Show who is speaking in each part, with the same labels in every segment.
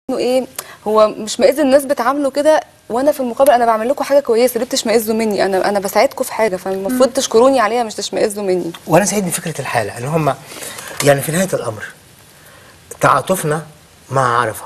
Speaker 1: انه ايه هو مش مائز الناس بتعامله كده وانا في المقابل انا بعمل لكم حاجه كويسه ليه بتشمئزوا مني انا انا بساعدكم في حاجه فالمفروض تشكروني عليها مش تشمئزوا مني
Speaker 2: وانا سعيدني فكره الحاله ان هم يعني في نهايه الامر تعاطفنا مع عرفه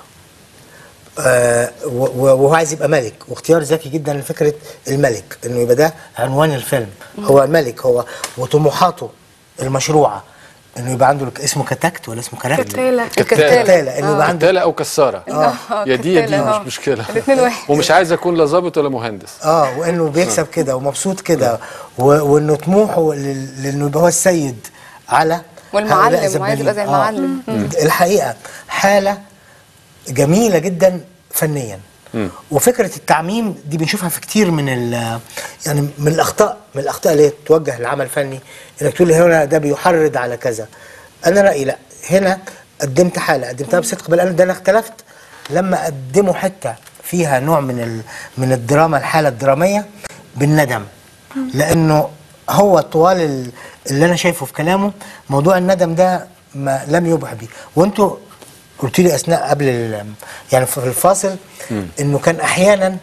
Speaker 2: آه و- و- وهو عايز يبقى ملك واختيار ذكي جدا لفكره الملك انه يبقى ده عنوان الفيلم هو الملك هو وطموحاته المشروعه انه يبقى عنده الك- اسمه كتكت ولا اسمه كراكت
Speaker 3: كتالة.
Speaker 2: كتالة انه يبقى عنده
Speaker 4: كتالة او كساره
Speaker 1: آه،
Speaker 4: يا دي يا دي
Speaker 1: كتالة، آه.
Speaker 4: مش مشكله
Speaker 1: الاتنين واحد.
Speaker 4: ومش عايز اكون لا ظابط ولا مهندس
Speaker 2: اه وانه بيكسب كده ومبسوط كده و- وانه طموحه لل- لانه يبقى هو السيد على
Speaker 1: والمعلم،
Speaker 2: هؤلاء
Speaker 1: وعايز
Speaker 2: الزبالين.
Speaker 1: يبقى زي
Speaker 2: آه.
Speaker 1: المعلم.
Speaker 2: مم. الحقيقه حاله جميله جدا فنيا وفكره التعميم دي بنشوفها في كتير من ال يعني من الاخطاء من الاخطاء اللي هي توجه لعمل فني انك تقول هنا ده بيحرض على كذا انا رايي لا هنا قدمت حاله قدمتها بصدق بل انا ده انا اختلفت لما قدموا حته فيها نوع من ال من الدراما الحاله الدراميه بالندم لانه هو طوال ال- اللي انا شايفه في كلامه موضوع الندم ده ما لم يبح بيه وانتوا قلت لي اثناء قبل ال- يعني في الفاصل انه كان احيانا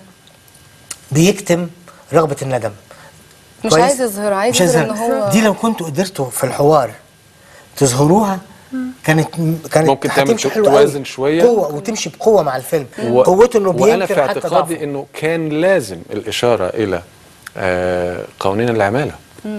Speaker 2: بيكتم رغبه الندم
Speaker 1: مش
Speaker 2: كويس؟
Speaker 1: عايز يظهر عايز
Speaker 2: مش
Speaker 1: يظهر ان
Speaker 2: يظهر.
Speaker 1: هو
Speaker 2: دي لو كنتوا قدرتوا في الحوار تظهروها كانت كانت
Speaker 4: ممكن تعمل
Speaker 2: هتمشي
Speaker 4: تو-
Speaker 2: حلوة
Speaker 4: توازن
Speaker 2: قوي.
Speaker 4: شوية.
Speaker 2: قوه وتمشي بقوه مع الفيلم
Speaker 4: و-
Speaker 2: قوته انه
Speaker 4: وانا في
Speaker 2: بينكر حتى
Speaker 4: اعتقادي
Speaker 2: ضعفه
Speaker 4: انه كان لازم الاشاره الى آه قوانين العماله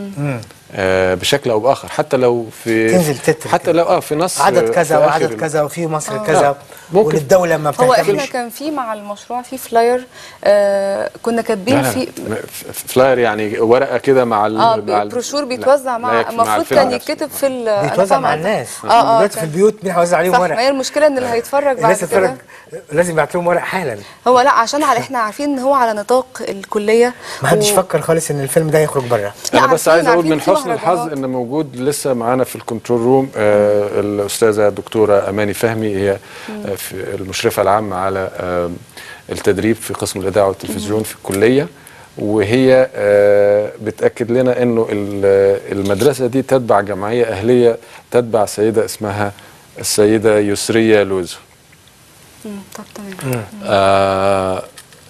Speaker 4: آه بشكل او باخر حتى لو في
Speaker 2: تنزل تتر
Speaker 4: حتى
Speaker 2: كده.
Speaker 4: لو اه في نص
Speaker 2: عدد
Speaker 4: في
Speaker 2: كذا
Speaker 4: آخر
Speaker 2: وعدد
Speaker 4: ال-
Speaker 2: كذا وفي مصر
Speaker 1: آه.
Speaker 2: كذا
Speaker 4: ممكن.
Speaker 2: والدوله ما
Speaker 1: هو احنا
Speaker 2: بتهتمش
Speaker 1: كان في مع المشروع في فلاير آه كنا كاتبين
Speaker 4: لا لا
Speaker 1: في
Speaker 4: لا، ف- فلاير يعني ورقه كده مع ال
Speaker 1: اه
Speaker 4: مع ال-
Speaker 1: بروشور
Speaker 4: لا،
Speaker 1: بيتوزع
Speaker 4: لا
Speaker 1: مع
Speaker 4: يكفي
Speaker 1: المفروض
Speaker 4: الفيلم
Speaker 1: كان
Speaker 4: نفسه.
Speaker 1: يتكتب في ال- أنا
Speaker 2: بيتوزع
Speaker 1: فاهمة
Speaker 2: مع
Speaker 1: قصدك.
Speaker 2: الناس
Speaker 1: اه اه
Speaker 2: دلوقتي في
Speaker 1: كان-
Speaker 2: البيوت مين هيوزع عليهم
Speaker 1: صح
Speaker 2: ورق
Speaker 1: ما هي المشكله ان اللي هيتفرج بعد
Speaker 2: الناس تتفرج
Speaker 1: كده
Speaker 2: لازم يبعت لهم ورق حالا
Speaker 1: هو لا عشان على احنا عارفين ان هو على نطاق الكليه
Speaker 2: ما حدش
Speaker 1: و-
Speaker 2: فكر خالص ان الفيلم ده يخرج بره
Speaker 1: لا،
Speaker 4: انا بس
Speaker 1: عارفين-
Speaker 4: عايز اقول
Speaker 1: عارفين
Speaker 4: من
Speaker 1: في
Speaker 4: حسن الحظ
Speaker 1: مهرجانات.
Speaker 4: ان موجود لسه معانا في الكنترول روم آه الاستاذه الدكتوره اماني فهمي هي آه في المشرفه العامه على آه التدريب في قسم الاذاعه والتلفزيون في الكليه وهي آه بتاكد لنا انه ال- المدرسه دي تتبع جمعيه اهليه تتبع سيده اسمها السيده يسريه لوزو
Speaker 1: مم، طب تمام
Speaker 4: آه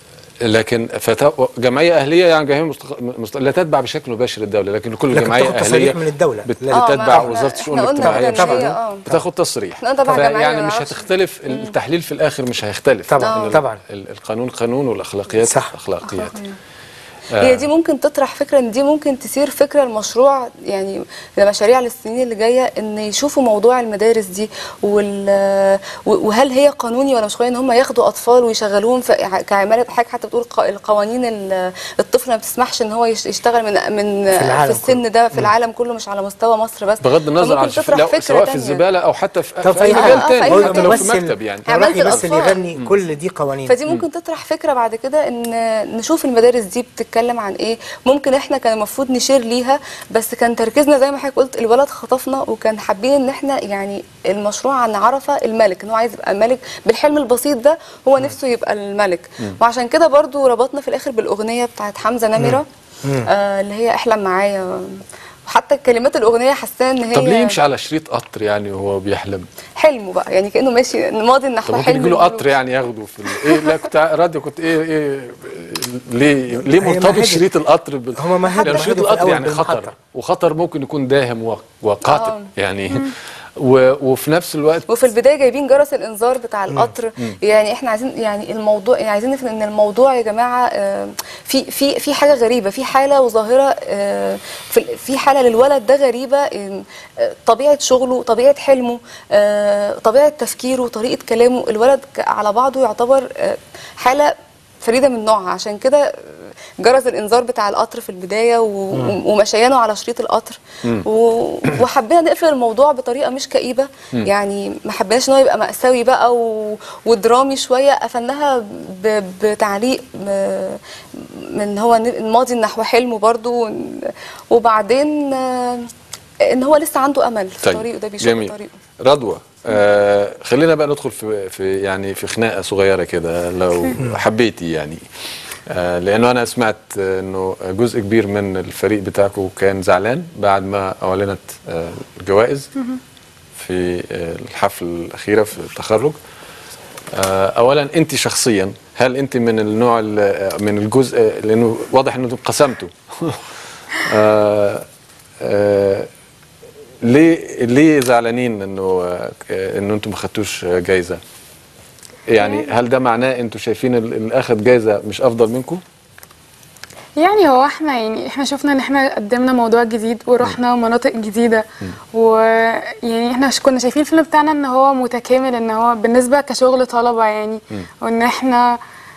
Speaker 4: لكن فت... جمعيه اهليه يعني جمعيه مستق... مست... لا تتبع بشكل مباشر الدوله لكن كل
Speaker 2: لكن
Speaker 4: جمعيه
Speaker 2: بتاخد
Speaker 4: اهليه
Speaker 2: تصاريح من الدولة.
Speaker 4: بت...
Speaker 2: لازم.
Speaker 1: آه، ما
Speaker 4: بتتبع
Speaker 1: إحنا-
Speaker 4: وزاره الشؤون
Speaker 1: إحنا قلنا
Speaker 4: الاجتماعيه
Speaker 1: كده إن هي-
Speaker 2: طبعاً.
Speaker 1: آه.
Speaker 4: بتاخد تصريح
Speaker 1: إحنا قلنا تبع جمعية،
Speaker 4: يعني
Speaker 1: ما
Speaker 4: مش
Speaker 1: نعرفش.
Speaker 4: هتختلف التحليل في الاخر مش هيختلف
Speaker 2: طبعاً،
Speaker 4: لأن ال-
Speaker 2: طبعاً.
Speaker 4: ال- القانون قانون والاخلاقيات
Speaker 2: صح.
Speaker 4: اخلاقيات
Speaker 1: هي دي ممكن تطرح فكره ان دي ممكن تثير فكره المشروع يعني لمشاريع للسنين اللي جايه ان يشوفوا موضوع المدارس دي وال وهل هي قانوني ولا مش قانوني ان هم ياخدوا اطفال ويشغلوهم في كعماله حاجه حتى بتقول ق- القوانين ال- الطفل ما بتسمحش ان هو يش- يشتغل من من
Speaker 2: في العالم
Speaker 1: في السن
Speaker 2: كله.
Speaker 1: ده في العالم كله مش على مستوى مصر بس
Speaker 4: بغض النظر عن
Speaker 1: فممكن
Speaker 4: شف...
Speaker 1: تطرح
Speaker 4: لو
Speaker 1: فكرة
Speaker 4: سواء في
Speaker 1: تانية.
Speaker 4: الزباله او حتى في,
Speaker 2: طب في اي
Speaker 4: مكان
Speaker 2: حاجه
Speaker 1: آه، في
Speaker 4: تاني
Speaker 1: أي
Speaker 2: هو
Speaker 1: مكان.
Speaker 4: حتى لو في
Speaker 2: ممثل
Speaker 4: مكتب يعني
Speaker 2: هو راح
Speaker 1: عملت
Speaker 2: يمثل
Speaker 1: الأطفال.
Speaker 2: يغني كل دي قوانين
Speaker 1: فدي ممكن تطرح فكره بعد كده ان نشوف المدارس دي بتتكلم عن ايه ممكن احنا كان المفروض نشير ليها بس كان تركيزنا زي ما حضرتك قلت الولد خطفنا وكان حابين ان احنا يعني المشروع عن عرفه الملك ان هو عايز يبقى ملك بالحلم البسيط ده هو نفسه يبقى الملك وعشان كده برضو ربطنا في الاخر بالاغنيه بتاعت حمزه نمره آه اللي هي احلم معايا وحتى كلمات الاغنيه حاساه ان هي
Speaker 4: طب ليه يمشي على شريط قطر يعني وهو بيحلم
Speaker 1: حلمه بقى يعني كانه ماشي ماضي
Speaker 4: طب
Speaker 1: نحو
Speaker 4: ممكن
Speaker 1: حلم
Speaker 4: يجي له
Speaker 1: البلوغ.
Speaker 4: قطر يعني ياخده في ال... ايه لا كنت راديو كنت ايه ايه ليه ليه
Speaker 2: هي
Speaker 4: مرتبط
Speaker 2: مهدت.
Speaker 4: شريط القطر بال...
Speaker 2: هما مهدوا-
Speaker 4: يعني شريط
Speaker 2: مهدوا في
Speaker 4: القطر
Speaker 2: الأول
Speaker 4: يعني خطر
Speaker 2: بالمحطة.
Speaker 4: وخطر ممكن يكون داهم و- وقاتل
Speaker 1: آه.
Speaker 4: يعني و... وفي نفس الوقت
Speaker 1: وفي البدايه جايبين جرس الانذار بتاع القطر يعني احنا عايزين يعني الموضوع يعني عايزين نفهم ان الموضوع يا جماعه آه، في في في حاجه غريبه في حاله وظاهره آه، في في حاله للولد ده غريبه آه، طبيعه شغله طبيعه حلمه آه، طبيعه تفكيره طريقه كلامه الولد ك- على بعضه يعتبر آه، حاله فريده من نوعها عشان كده جرس الانذار بتاع القطر في البدايه و- ومشيانه على شريط القطر و- وحبينا نقفل الموضوع بطريقه مش كئيبه يعني ما حبيناش ان هو يبقى مأساوي بقى و... ودرامي شويه قفلناها ب... بتعليق م- من هو ن- الماضي نحو حلمه برضو ون- وبعدين آه، ان هو لسه عنده امل في طريقه ده بيشوف
Speaker 4: جميل
Speaker 1: طريقه
Speaker 4: رضوى آه خلينا بقى ندخل في, في يعني في خناقه صغيره كده لو حبيتي يعني آه لانه انا سمعت آه، انه جزء كبير من الفريق بتاعكم كان زعلان بعد ما اعلنت آه الجوائز في آه الحفل الاخيره في التخرج آه، اولا انت شخصيا هل انت من النوع ال- من الجزء لانه واضح انه انقسمتوا آه، آه، ليه ليه زعلانين انه آه، انه انتم ما خدتوش جايزه يعني هل ده معناه انتم شايفين ال- اللي اخذ جايزه مش افضل منكم
Speaker 3: يعني هو احنا يعني احنا شفنا ان احنا قدمنا موضوع جديد ورحنا مناطق جديده ويعني احنا ش- كنا شايفين الفيلم بتاعنا ان هو متكامل ان هو بالنسبه كشغل طلبه يعني وان احنا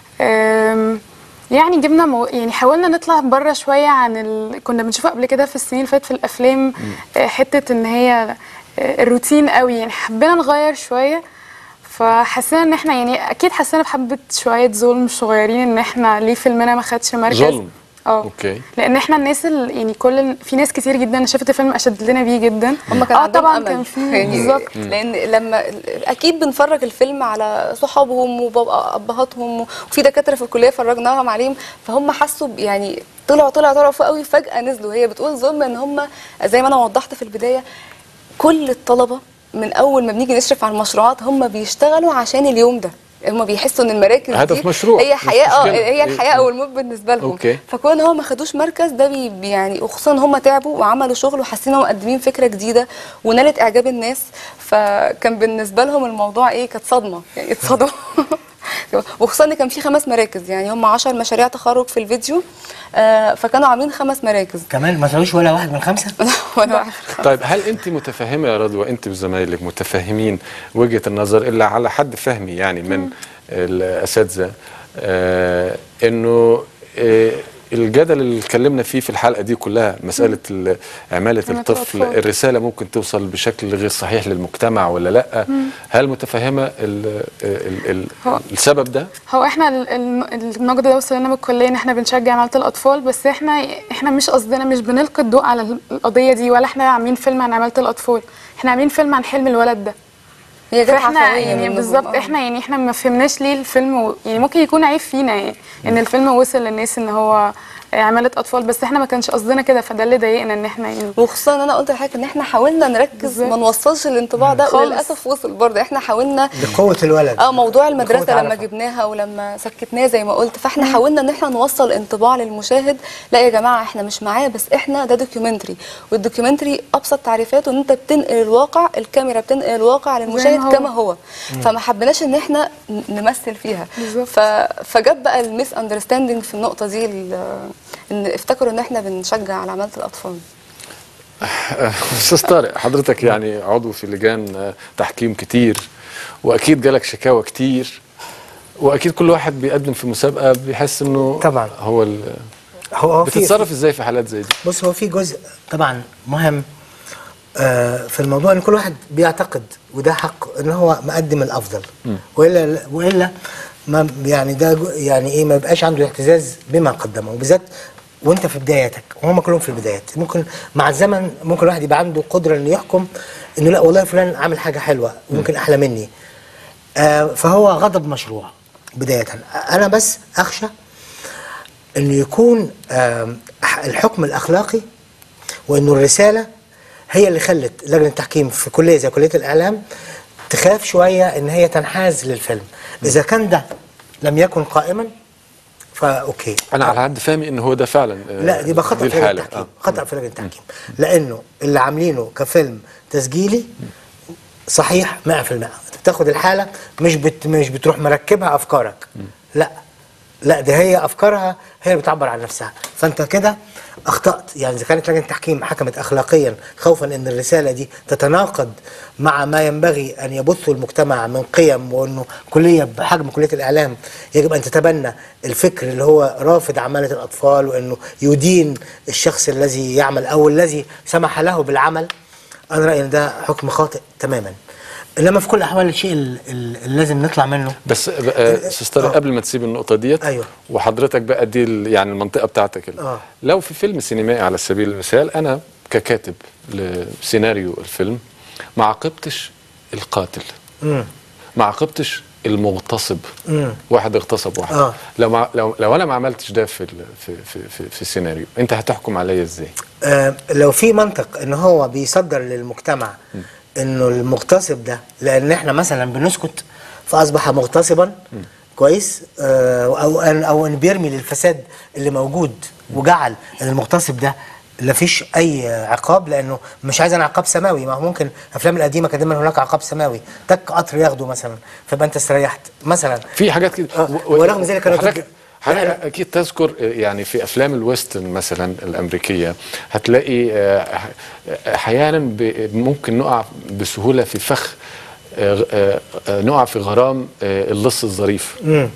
Speaker 3: آم، يعني جبنا مو يعني حاولنا نطلع بره شويه عن ال... كنا بنشوفه قبل كده في السنين اللي فاتت في الافلام آه، حته ان هي آه، الروتين قوي يعني حبينا نغير شويه فحسينا ان احنا يعني اكيد حسينا بحبه شويه ظلم صغيرين ان احنا ليه فيلمنا ما خدش مركز
Speaker 4: ظلم
Speaker 3: اه
Speaker 4: اوكي
Speaker 3: لان احنا الناس ال... يعني كل ال- في ناس كتير جدا شافت الفيلم اشد لنا بيه جدا
Speaker 1: هم كان
Speaker 3: اه
Speaker 1: عندهم
Speaker 3: طبعا
Speaker 1: أمل.
Speaker 3: كان في
Speaker 1: يعني
Speaker 3: بالظبط
Speaker 1: لان لما اكيد بنفرج الفيلم على صحابهم وابهاتهم وفي دكاتره في الكليه فرجناهم عليهم فهم حسوا ب- يعني طلعوا طلعوا طلعوا فوق قوي فجاه نزلوا هي بتقول ظلم ان هم زي ما انا وضحت في البدايه كل الطلبه من اول ما بنيجي نشرف على المشروعات هم بيشتغلوا عشان اليوم ده هم بيحسوا ان المراكز
Speaker 4: هدف
Speaker 1: دي
Speaker 4: مشروع،
Speaker 1: هي
Speaker 4: مش
Speaker 1: حياه اه
Speaker 4: مشكلة.
Speaker 1: هي الحياه او الموت بالنسبه لهم
Speaker 4: أوكي.
Speaker 1: فكون ان هم ما خدوش مركز ده بي بي- يعني وخصوصا ان هم تعبوا وعملوا شغل وحاسين ان هم مقدمين فكره جديده ونالت اعجاب الناس فكان بالنسبه لهم الموضوع ايه كانت صدمه يعني اتصدموا وخصوصا ان كان في خمس مراكز يعني هم 10 مشاريع تخرج في الفيديو آه فكانوا عاملين خمس مراكز
Speaker 2: كمان ما طلعوش ولا واحد من خمسه
Speaker 1: وانا واحد
Speaker 4: طيب هل انت متفهمه يا رضوى انت وزمايلك متفهمين وجهه النظر الا على حد فهمي يعني من الاساتذه آه انه آه الجدل اللي اتكلمنا فيه في الحلقه دي كلها مساله ال- عماله
Speaker 3: عمالة
Speaker 4: الطفل
Speaker 3: الأطفال.
Speaker 4: الرساله ممكن توصل بشكل غير صحيح للمجتمع ولا لا هل متفهمه ال ال ال
Speaker 3: هو-
Speaker 4: السبب ده
Speaker 3: هو احنا ال- ال- النقد ده وصل لنا من الكليه ان احنا بنشجع عماله الاطفال بس احنا احنا مش قصدنا مش بنلقي الضوء على القضيه دي ولا احنا عاملين فيلم عن عماله الاطفال احنا عاملين فيلم عن حلم الولد ده
Speaker 1: هي جت
Speaker 3: فاحنا
Speaker 1: عفوية
Speaker 3: يعني
Speaker 1: منهم.
Speaker 3: بالظبط
Speaker 1: آه.
Speaker 3: احنا يعني احنا ما فهمناش ليه الفيلم و... يعني ممكن يكون عيب فينا يعني ان الفيلم وصل للناس ان هو عماله اطفال بس احنا ما كانش قصدنا كده فده اللي ضايقنا ان احنا يعني
Speaker 1: وخصوصا ان انا قلت لحضرتك ان احنا حاولنا نركز
Speaker 3: بالظبط.
Speaker 1: ما نوصلش الانطباع ده
Speaker 3: خالص.
Speaker 1: وللاسف وصل برضه احنا حاولنا
Speaker 2: لقوه الولد
Speaker 1: اه موضوع المدرسه
Speaker 2: لقوة
Speaker 1: لما
Speaker 2: عرفة.
Speaker 1: جبناها ولما سكتناه زي ما قلت فاحنا حاولنا ان احنا نوصل انطباع للمشاهد لا يا جماعه احنا مش معاه بس احنا ده دوكيومنتري والدوكيومنتري ابسط تعريفاته ان انت بتنقل الواقع الكاميرا بتنقل الواقع للمشاهد
Speaker 3: هو.
Speaker 1: كما هو فما حبيناش ان احنا ن- نمثل فيها
Speaker 3: بالظبط.
Speaker 1: ف... فجت بقى الميس اندرستاندينج في النقطه دي ال- ان افتكروا ان احنا بنشجع على عماله الاطفال
Speaker 4: استاذ طارق حضرتك يعني عضو في لجان آه، تحكيم كتير واكيد جالك شكاوى كتير واكيد كل واحد بيقدم في مسابقه بيحس انه
Speaker 2: طبعاً.
Speaker 4: هو ال-
Speaker 2: هو هو في
Speaker 4: بتتصرف ازاي في حالات زي دي
Speaker 2: بص هو في جزء طبعا مهم آه، في الموضوع ان كل واحد بيعتقد وده حق ان هو مقدم الافضل والا والا ما يعني ده جو- يعني ايه ما يبقاش عنده اعتزاز بما قدمه وبالذات وانت في بداياتك وهم كلهم في البدايات ممكن مع الزمن ممكن الواحد يبقى عنده قدره انه يحكم انه لا والله فلان عامل حاجه حلوه وممكن احلى مني آه، فهو غضب مشروع بدايه انا بس اخشى انه يكون آم، ح- الحكم الاخلاقي وانه الرساله هي اللي خلت لجنه التحكيم في كليه زي كليه الاعلام تخاف شويه ان هي تنحاز للفيلم اذا كان ده لم يكن قائما فاوكي
Speaker 4: انا على حد فهمي ان هو ده فعلا آه،
Speaker 2: لا دي بقى خطا
Speaker 4: دي
Speaker 2: في لجنه
Speaker 4: الحاله
Speaker 2: التحكيم
Speaker 4: آه.
Speaker 2: خطا في لجنه التحكيم لانه اللي عاملينه كفيلم تسجيلي صحيح 100% انت بتاخد الحاله مش بت مش بتروح مركبها افكارك لا لا ده هي افكارها هي اللي بتعبر عن نفسها فانت كده اخطات يعني اذا كانت لجنه التحكيم حكمت اخلاقيا خوفا ان الرساله دي تتناقض مع ما ينبغي ان يبثه المجتمع من قيم وانه كليه بحجم كليه الاعلام يجب ان تتبنى الفكر اللي هو رافض عماله الاطفال وانه يدين الشخص الذي يعمل او الذي سمح له بالعمل انا رايي ان ده حكم خاطئ تماما انما في كل الاحوال الشيء ال- ال- اللي لازم نطلع منه
Speaker 4: بس آه، استاذ طارق
Speaker 2: آه.
Speaker 4: قبل ما تسيب النقطه ديت
Speaker 2: أيوة.
Speaker 4: وحضرتك بقى دي ال- يعني المنطقه بتاعتك ال-
Speaker 2: آه.
Speaker 4: لو في فيلم سينمائي على سبيل المثال انا ككاتب لسيناريو الفيلم ما عاقبتش القاتل
Speaker 2: مم.
Speaker 4: ما عاقبتش المغتصب
Speaker 2: مم.
Speaker 4: واحد اغتصب واحد
Speaker 2: آه.
Speaker 4: لو ما لو, لو انا ما عملتش ده في ال- في في في, في السيناريو انت هتحكم عليا ازاي
Speaker 2: آه، لو في منطق ان هو بيصدر للمجتمع انه المغتصب ده لان احنا مثلا بنسكت فاصبح مغتصبا كويس آه، او ان او ان بيرمي للفساد اللي موجود وجعل ان المغتصب ده لا فيش اي عقاب لانه مش عايز انا عقاب سماوي ما هو ممكن الافلام القديمه كان دايما هناك عقاب سماوي تك قطر ياخده مثلا فيبقى انت استريحت مثلا
Speaker 4: في حاجات كده
Speaker 2: آه، ورغم ذلك أنا
Speaker 4: حضرتك
Speaker 2: ضد-
Speaker 4: حضرتك اكيد تذكر آه، يعني في افلام الويسترن مثلا الامريكيه هتلاقي آه، احيانا ب- ممكن نقع بسهوله في فخ آه، آه، آه، نقع في غرام آه، اللص الظريف
Speaker 2: امم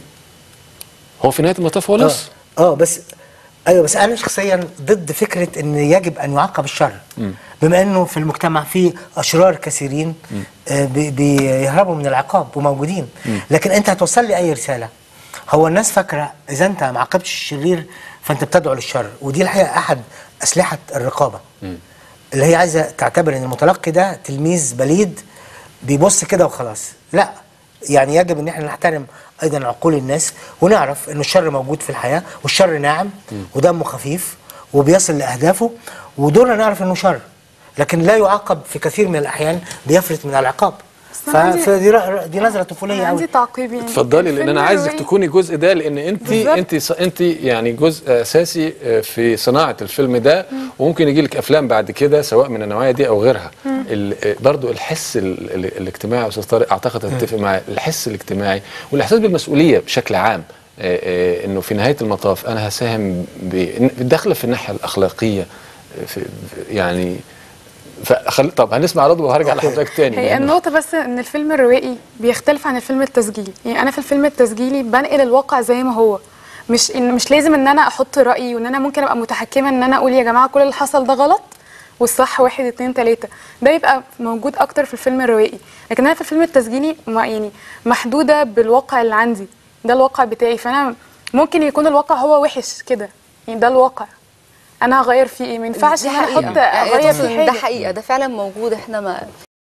Speaker 4: هو في نهايه المطاف هو لص
Speaker 2: اه بس ايوه بس انا شخصيا ضد فكره ان يجب ان يعاقب الشر بما انه في المجتمع في اشرار كثيرين آه، بي- بيهربوا من العقاب وموجودين لكن انت هتوصل لي اي رساله هو الناس فاكره اذا انت ما عاقبتش الشرير فانت بتدعو للشر ودي الحقيقه احد اسلحه الرقابه اللي هي عايزه تعتبر ان المتلقي ده تلميذ بليد بيبص كده وخلاص لا يعني يجب ان احنا نحترم ايضا عقول الناس ونعرف ان الشر موجود في الحياه والشر ناعم ودمه خفيف وبيصل لاهدافه ودورنا نعرف انه شر لكن لا يعاقب في كثير من الاحيان بيفلت من العقاب
Speaker 3: بس أنا عندي-
Speaker 2: فدي ر- دي نظره طفوليه
Speaker 3: أنا عندي
Speaker 2: قوي
Speaker 3: تعقيب يعني
Speaker 4: اتفضلي لان
Speaker 3: الفيلم
Speaker 4: انا عايزك
Speaker 3: الروائي-
Speaker 4: تكوني جزء ده لان انت
Speaker 3: بالظبط.
Speaker 4: انت انت يعني جزء اساسي آه، في صناعه الفيلم ده وممكن يجي لك افلام بعد كده سواء من النوعيه دي او غيرها ال- آه، برضو الحس ال- ال- الاجتماعي يا استاذ طارق اعتقد هتتفق معايا الحس الاجتماعي والاحساس بالمسؤوليه بشكل عام آه، آه، انه في نهايه المطاف انا هساهم ب- داخله في الناحيه الاخلاقيه آه، في في- يعني فخل... طب هنسمع رضوى وهرجع
Speaker 2: أوكي.
Speaker 4: لحضرتك تاني
Speaker 3: هي
Speaker 4: لأنه-
Speaker 3: النقطة بس إن الفيلم الروائي بيختلف عن الفيلم التسجيلي، يعني أنا في الفيلم التسجيلي بنقل الواقع زي ما هو، مش إن مش لازم إن أنا أحط رأيي وإن أنا ممكن أبقى متحكمة إن أنا أقول يا جماعة كل اللي حصل ده غلط والصح واحد اتنين تلاتة، ده يبقى موجود أكتر في الفيلم الروائي، لكن أنا في الفيلم التسجيلي ما يعني محدودة بالواقع اللي عندي، ده الواقع بتاعي فأنا ممكن يكون الواقع هو وحش كده، يعني ده الواقع. أنا هغير فيه إيه؟ ما ينفعش
Speaker 1: دي
Speaker 3: إن أنا
Speaker 1: حقيقة.
Speaker 3: أحط
Speaker 1: يعني
Speaker 3: أغير
Speaker 1: تقصد
Speaker 3: فيه
Speaker 1: إن ده
Speaker 3: حاجة.
Speaker 1: حقيقه ده فعلا موجود احنا ما